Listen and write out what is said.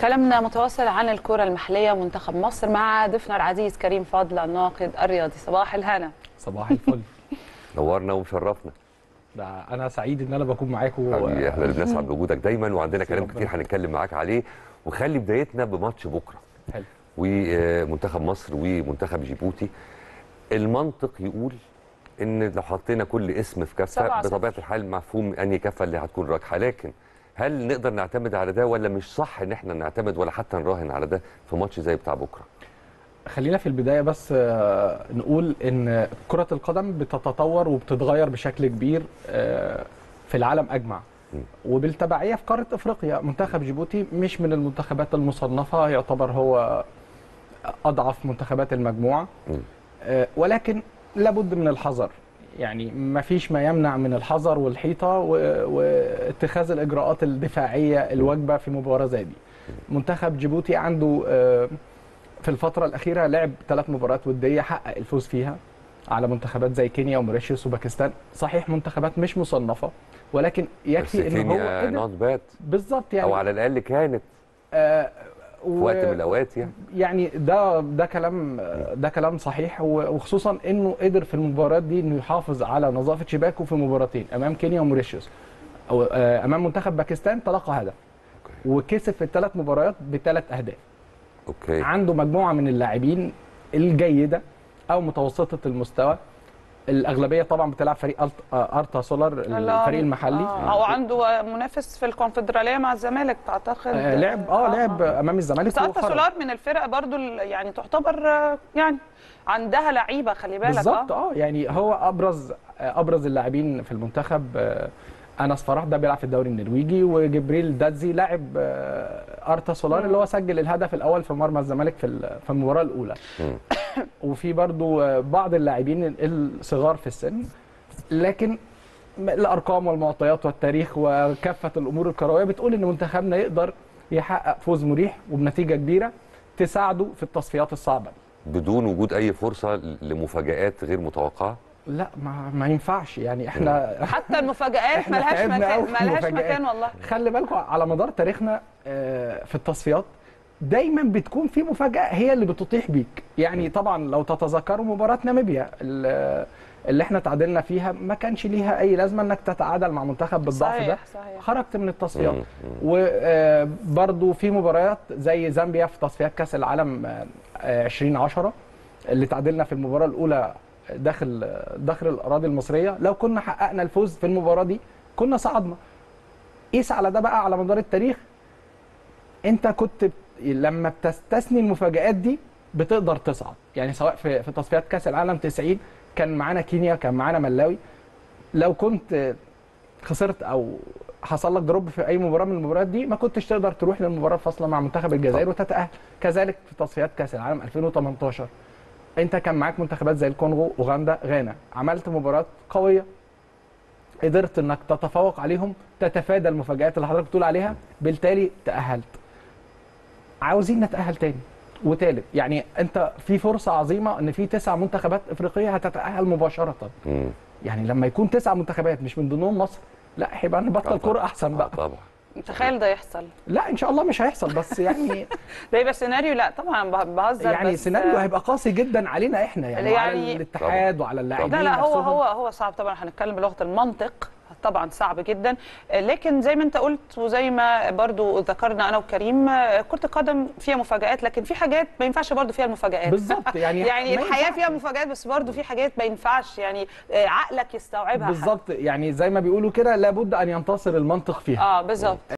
كلامنا متواصل عن الكرة المحلية ومنتخب مصر مع ضيفنا العزيز كريم فضل الناقد الرياضي صباح الهنا صباح الفل نورنا ومشرفنا ده انا سعيد ان انا بكون معاكم حبيبي احنا اللي بنسعد بوجودك دايما وعندنا كلام ربنا. كتير هنتكلم معاك عليه وخلي بدايتنا بماتش بكره حلو ومنتخب مصر ومنتخب جيبوتي المنطق يقول ان لو حطينا كل اسم في كفه سبعة صفر. بطبيعه الحال مفهوم انهي كفه اللي هتكون راجحه لكن هل نقدر نعتمد على ده ولا مش صح ان احنا نعتمد ولا حتى نراهن على ده في ماتش زي بتاع بكره خلينا في البدايه بس آه، نقول ان كره القدم بتتطور وبتتغير بشكل كبير آه، في العالم اجمع م. وبالتبعيه في قاره افريقيا منتخب جيبوتي مش من المنتخبات المصنفه يعتبر هو اضعف منتخبات المجموعه م. آه، ولكن لابد من الحذر يعني ما فيش ما يمنع من الحذر والحيطه و- واتخاذ الاجراءات الدفاعيه الواجبه في مباراه زي دي منتخب جيبوتي عنده آه، في الفتره الاخيره لعب ثلاث مباريات وديه حقق الفوز فيها على منتخبات زي كينيا وموريشيوس وباكستان صحيح منتخبات مش مصنفه ولكن بس يكفي ان هو كينيا قدر نوت باد بالظبط يعني او على الاقل كانت آه في وقت من الاوقات يعني يعني ده ده كلام ده كلام صحيح و- وخصوصا انه قدر في المباريات دي انه يحافظ على نظافه شباكه في مباراتين امام كينيا وموريشيوس او آه، امام منتخب باكستان تلقى هدف وكسب في الثلاث مباريات بثلاث اهداف اوكي عنده مجموعه من اللاعبين الجيده او متوسطه المستوى الاغلبيه طبعا بتلعب فريق ألت- آه، ارتا سولار الفريق المحلي آه. او عنده منافس في الكونفدرالية مع الزمالك اعتقد آه، لعب اه لعب امام الزمالك بس ألتا وخرج. سولار من الفرق برضو ال- يعني تعتبر آه، يعني عندها لعيبة خلي بالك بالظبط آه. اه يعني هو ابرز ابرز اللاعبين في المنتخب آه، انس فرح ده بيلعب في الدوري النرويجي وجبريل دادزي لاعب آه، ارتا سولار مم. اللي هو سجل الهدف الاول في مرمى الزمالك في ال- في المباراه الاولى مم. وفي برضو آه، بعض اللاعبين الصغار في السن لكن م- الارقام والمعطيات والتاريخ وكافه الامور الكرويه بتقول ان منتخبنا يقدر يحقق فوز مريح وبنتيجه كبيره تساعده في التصفيات الصعبه بدون وجود اي فرصه لمفاجات غير متوقعه لا ما, ما ينفعش يعني احنا حتى المفاجآت إحنا ملهاش تعبنا مكان أوي في ملهاش المفاجآت. مكان والله خلي بالكم على مدار تاريخنا آه، في التصفيات دايما بتكون في مفاجاه هي اللي بتطيح بيك يعني طبعا لو تتذكروا مباراه ناميبيا ال- اللي احنا تعادلنا فيها ما كانش ليها اي لازمه انك تتعادل مع منتخب بالضعف ده صحيح صحيح خرجت من التصفيات مم. وبرضو في مباريات زي زامبيا في تصفيات كاس العالم آه، آه، 2010 اللي تعادلنا في المباراه الاولى داخل داخل الاراضي المصريه لو كنا حققنا الفوز في المباراه دي كنا صعدنا قيس على ده بقى على مدار التاريخ انت كنت بت- لما بتستثني المفاجآت دي بتقدر تصعد يعني سواء في في تصفيات كاس العالم 90 كان معانا كينيا كان معانا ملاوي لو كنت خسرت او حصل لك دروب في اي مباراه من المباريات دي ما كنتش تقدر تروح للمباراه الفاصله مع منتخب الجزائر وتتاهل كذلك في تصفيات كاس العالم 2018 انت كان معاك منتخبات زي الكونغو اوغندا غانا عملت مباراه قويه قدرت انك تتفوق عليهم تتفادى المفاجآت اللي حضرتك بتقول عليها بالتالي تأهلت عاوزين نتأهل تاني وتالت يعني انت في فرصة عظيمة ان في تسع منتخبات افريقية هتتأهل مباشرة مم. يعني لما يكون تسع منتخبات مش من ضمنهم مصر لا هيبقى نبطل آه كورة طبعاً. احسن آه بقى طبعا تخيل ده يحصل لا ان شاء الله مش هيحصل بس يعني ده يبقى سيناريو لا طبعا به- بهزر يعني بس سيناريو هيبقى قاسي جدا علينا احنا يعني, يعني- وعلى الاتحاد وعلى اللاعبين لا لا هو نفسهم. هو هو صعب طبعا هنتكلم بلغه المنطق طبعا صعب جدا لكن زي ما انت قلت وزي ما برضو ذكرنا انا وكريم كره القدم فيها مفاجآت لكن في حاجات ما ينفعش برضو فيها المفاجآت بالظبط يعني يعني ما الحياه ينفعش. فيها مفاجآت بس برضو في حاجات ما ينفعش يعني عقلك يستوعبها بالظبط يعني زي ما بيقولوا كده لابد ان ينتصر المنطق فيها اه بالظبط